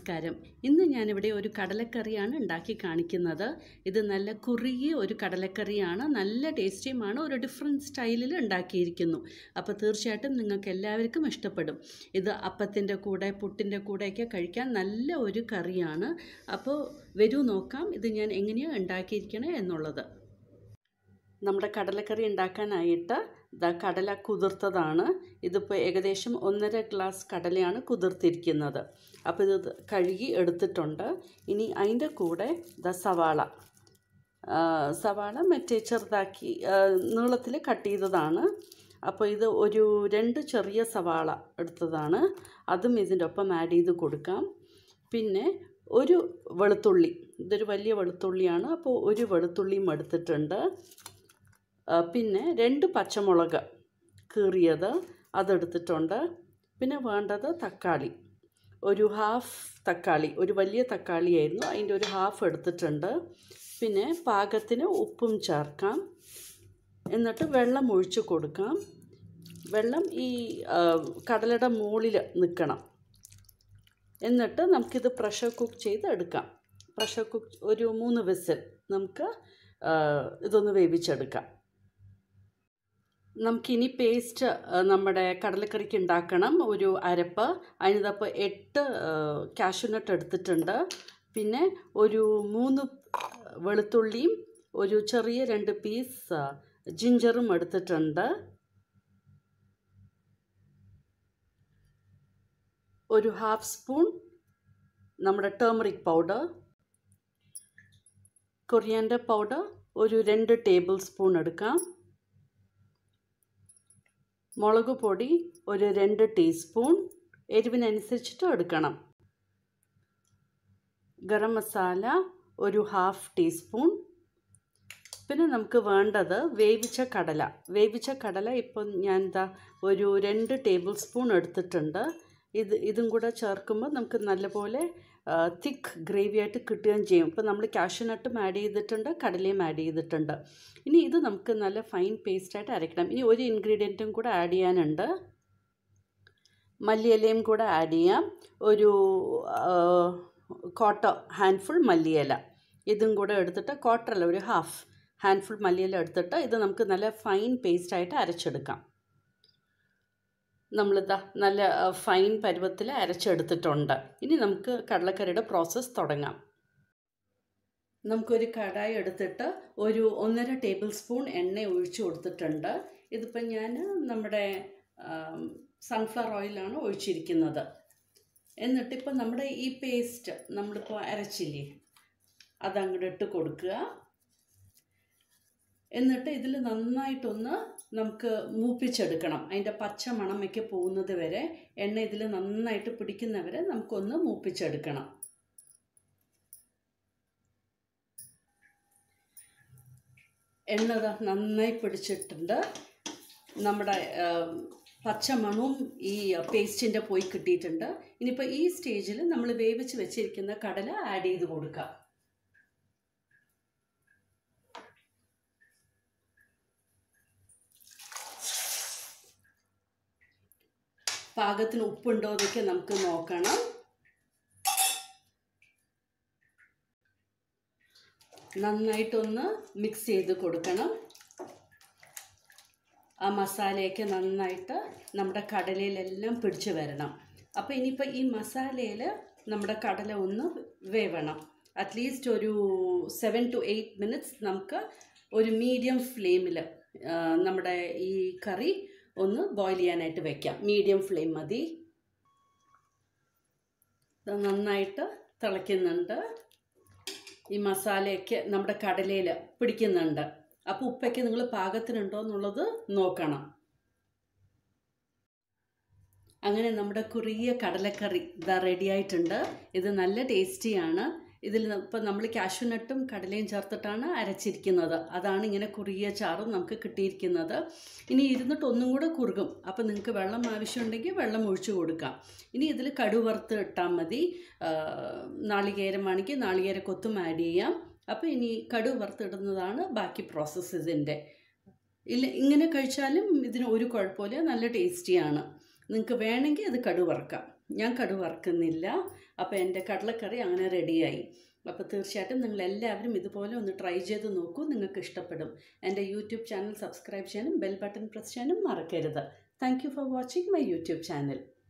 നമസ്കാരം ഇന്ന് ഞാനിവിടെ ഒരു കടലക്കറിയാണ് ഉണ്ടാക്കി കാണിക്കുന്നത് ഇത് നല്ല കുറുകിയ ഒരു കടലക്കറിയാണ് നല്ല ടേസ്റ്റിയുമാണ് ഒരു ഡിഫറെൻറ്റ് സ്റ്റൈലിൽ ഉണ്ടാക്കിയിരിക്കുന്നു അപ്പോൾ തീർച്ചയായിട്ടും നിങ്ങൾക്ക് എല്ലാവർക്കും ഇഷ്ടപ്പെടും ഇത് അപ്പത്തിൻ്റെ കൂടെ പുട്ടിൻ്റെ കൂടെയൊക്കെ കഴിക്കാൻ നല്ല ഒരു കറിയാണ് അപ്പോൾ വരൂ നോക്കാം ഇത് ഞാൻ എങ്ങനെയാണ് ഉണ്ടാക്കിയിരിക്കണേ എന്നുള്ളത് നമ്മുടെ കടലക്കറി ഉണ്ടാക്കാനായിട്ട് ദാ കടല കുതിർത്തതാണ് ഇതിപ്പോൾ ഏകദേശം ഒന്നര ഗ്ലാസ് കടലയാണ് കുതിർത്തിരിക്കുന്നത് അപ്പോൾ ഇത് കഴുകി എടുത്തിട്ടുണ്ട് ഇനി അതിൻ്റെ കൂടെ ദ സവാള ആ, സവാള മറ്റേ ചെറുതാക്കി നീളത്തിൽ കട്ട് ചെയ്തതാണ് അപ്പോൾ ഇത് ഒരു രണ്ട് ചെറിയ സവാള എടുത്തതാണ് അതും ഇതിൻ്റെ ഒപ്പം ആഡ് ചെയ്ത് കൊടുക്കാം പിന്നെ ഒരു വെളുത്തുള്ളി ഇതൊരു വലിയ വെളുത്തുള്ളിയാണ് അപ്പോൾ ഒരു വെളുത്തുള്ളിയും എടുത്തിട്ടുണ്ട് ആ, പിന്നെ രണ്ട് പച്ചമുളക് കീറിയത് അതെടുത്തിട്ടുണ്ട് പിന്നെ വേണ്ടത് തക്കാളി ഒരു ഹാഫ് തക്കാളി ഒരു വലിയ തക്കാളിയായിരുന്നു അതിൻ്റെ ഒരു ഹാഫ് എടുത്തിട്ടുണ്ട് പിന്നെ പാകത്തിന് ഉപ്പും ചേർക്കാം എന്നിട്ട് വെള്ളം ഒഴിച്ച് കൊടുക്കാം വെള്ളം ഈ ആ, കടലയുടെ മുകളിൽ നിൽക്കണം എന്നിട്ട് നമുക്കിത് പ്രഷർ കുക്ക് ചെയ്ത് എടുക്കാം പ്രഷർ കുക്ക് ഒരു മൂന്ന് വിസിൽ നമുക്ക് ആ, ഇതൊന്ന് വേവിച്ചെടുക്കാം നമുക്കിനി പേസ്റ്റ് നമ്മുടെ കടലക്കറിക്ക് ഉണ്ടാക്കണം ഒരു അരപ്പ് അതിനിതപ്പോൾ എട്ട് കാഷ്യൂനട്ട് എടുത്തിട്ടുണ്ട് പിന്നെ ഒരു മൂന്ന് വെളുത്തുള്ളിയും ഒരു ചെറിയ രണ്ട് പീസ് ജിഞ്ചറും എടുത്തിട്ടുണ്ട് ഒരു ഹാഫ് സ്പൂൺ നമ്മുടെ ടേമറിക് പൗഡർ കൊറിയാൻഡർ പൗഡർ ഒരു രണ്ട് ടേബിൾ സ്പൂൺ എടുക്കാം മുളക് പൊടി ഒരു രണ്ട് ടീസ്പൂൺ എരിവിനനുസരിച്ചിട്ട് എടുക്കണം ഗരം മസാല ഒരു ഹാഫ് ടീസ്പൂൺ പിന്നെ നമുക്ക് വേണ്ടത് വേവിച്ച കടല വേവിച്ച കടല ഇപ്പം ഞാൻ എന്താ ഒരു രണ്ട് ടേബിൾ സ്പൂൺ എടുത്തിട്ടുണ്ട് ഇത് ഇതും കൂടെ ചേർക്കുമ്പോൾ നമുക്ക് നല്ലപോലെ തിക്ക് ഗ്രേവി ആയിട്ട് കിട്ടുകയും ചെയ്യും ഇപ്പം നമ്മൾ കാഷ്യൂനട്ടും ആഡ് ചെയ്തിട്ടുണ്ട് കടലയും ആഡ് ചെയ്തിട്ടുണ്ട് ഇനി ഇത് നമുക്ക് നല്ല ഫൈൻ പേസ്റ്റായിട്ട് അരയ്ക്കണം ഇനി ഒരു ഇൻഗ്രീഡിയൻറ്റും കൂടെ ആഡ് ചെയ്യാനുണ്ട് മല്ലിയിലയും കൂടെ ആഡ് ചെയ്യാം ഒരു ക്വാർട്ടർ ഹാൻഡ്ഫുൾ മല്ലിയില ഇതും കൂടെ എടുത്തിട്ട് ക്വാർട്ടറല്ല ഒരു ഹാഫ് ഹാൻഡ്ഫുൾ മല്ലിയില എടുത്തിട്ട് ഇത് നമുക്ക് നല്ല ഫൈൻ പേസ്റ്റായിട്ട് അരച്ചെടുക്കാം നമ്മളിതാ നല്ല ഫൈൻ പരുവത്തിൽ അരച്ചെടുത്തിട്ടുണ്ട് ഇനി നമുക്ക് കടലക്കറിയുടെ പ്രോസസ്സ് തുടങ്ങാം നമുക്കൊരു കടായി എടുത്തിട്ട് ഒരു ഒന്നര ടേബിൾ സ്പൂൺ എണ്ണ ഒഴിച്ചു കൊടുത്തിട്ടുണ്ട് ഇതിപ്പോൾ ഞാൻ നമ്മുടെ സൺഫ്ലവർ ഓയിലാണ് ഒഴിച്ചിരിക്കുന്നത് എന്നിട്ടിപ്പോൾ നമ്മുടെ ഈ പേസ്റ്റ് നമ്മളിപ്പോൾ അരച്ചില്ലേ അതങ്ങോട്ട് ഇട്ട് കൊടുക്കുക എന്നിട്ട് ഇതിൽ നന്നായിട്ടൊന്ന് നമുക്ക് മൂപ്പിച്ചെടുക്കണം അതിൻ്റെ പച്ച മണമൊക്കെ പോകുന്നത് വരെ എണ്ണ ഇതിൽ നന്നായിട്ട് പിടിക്കുന്നവരെ നമുക്കൊന്ന് മൂപ്പിച്ചെടുക്കണം എണ്ണ ദാ നന്നായി പിടിച്ചിട്ടുണ്ട് നമ്മുടെ പച്ച മണവും ഈ പേസ്റ്റിൻ്റെ പോയി കിട്ടിയിട്ടുണ്ട് ഇനിയിപ്പോൾ ഈ സ്റ്റേജിൽ നമ്മൾ വേവിച്ച് വെച്ചിരിക്കുന്ന കടല ആഡ് ചെയ്ത് കൊടുക്കാം പാകത്തിന് ഉപ്പുണ്ടോ എന്നൊക്കെ നമുക്ക് നോക്കണം നന്നായിട്ടൊന്ന് മിക്സ് ചെയ്ത് കൊടുക്കണം ആ മസാലയൊക്കെ നന്നായിട്ട് നമ്മുടെ കടലയിലെല്ലാം പിടിച്ച് വരണം അപ്പോൾ ഇനിയിപ്പോൾ ഈ മസാലയിൽ നമ്മുടെ കടല ഒന്ന് വേവണം അറ്റ്ലീസ്റ്റ് ഒരു സെവൻ ടു എയ്റ്റ് മിനിറ്റ്സ് നമുക്ക് ഒരു മീഡിയം ഫ്ലെയിമിൽ നമ്മുടെ ഈ കറി ഒന്ന് ബോയിൽ ചെയ്യാനായിട്ട് വെക്കാം മീഡിയം ഫ്ലെയിം മതി ഇത് നന്നായിട്ട് തിളയ്ക്കുന്നുണ്ട് ഈ മസാലയൊക്കെ നമ്മുടെ കടലയിൽ പിടിക്കുന്നുണ്ട് അപ്പോൾ ഉപ്പൊക്കെ നിങ്ങൾ പാകത്തിനുണ്ടോ എന്നുള്ളത് നോക്കണം അങ്ങനെ നമ്മുടെ കുറിയ കടലക്കറി ഇതാ റെഡി ആയിട്ടുണ്ട് ഇത് നല്ല ടേസ്റ്റിയാണ് ഇതിൽ ഇപ്പം നമ്മൾ കാഷ്യൂനട്ടും കടലയും ചേർത്തിട്ടാണ് അരച്ചിരിക്കുന്നത് അതാണ് ഇങ്ങനെ കുറിയ ചാറ് നമുക്ക് കിട്ടിയിരിക്കുന്നത് ഇനി ഇരുന്നിട്ട് ഒന്നും കൂടെ കുറുകും അപ്പം നിങ്ങൾക്ക് വെള്ളം ആവശ്യമുണ്ടെങ്കിൽ വെള്ളം ഒഴിച്ചു കൊടുക്കാം ഇനി ഇതിൽ കടു വറുത്ത് ഇട്ടാൽ മതി നാളികേരം ആണെങ്കിൽ നാളികേര കൊത്തും ആഡ് ചെയ്യാം അപ്പോൾ ഇനി കടു വറുത്തിടുന്നതാണ് ബാക്കി പ്രോസസ്സ് ഇതിൻ്റെ ഇല്ല ഇങ്ങനെ കഴിച്ചാലും ഇതിന് ഒരു കുഴപ്പമില്ല നല്ല ടേസ്റ്റിയാണ് നിങ്ങൾക്ക് വേണമെങ്കിൽ അത് കടു വറുക്കാം ഞാൻ കടു വറുക്കുന്നില്ല അപ്പോൾ എൻ്റെ കടലക്കറി അങ്ങനെ റെഡിയായി അപ്പോൾ തീർച്ചയായിട്ടും നിങ്ങൾ എല്ലാവരും ഇതുപോലെ ഒന്ന് ട്രൈ ചെയ്ത് നോക്കൂ നിങ്ങൾക്ക് ഇഷ്ടപ്പെടും എൻ്റെ യൂട്യൂബ് ചാനൽ സബ്സ്ക്രൈബ് ചെയ്യാനും ബെൽ ബട്ടൺ പ്രസ് ചെയ്യാനും മറക്കരുത് thank you for watching my YouTube channel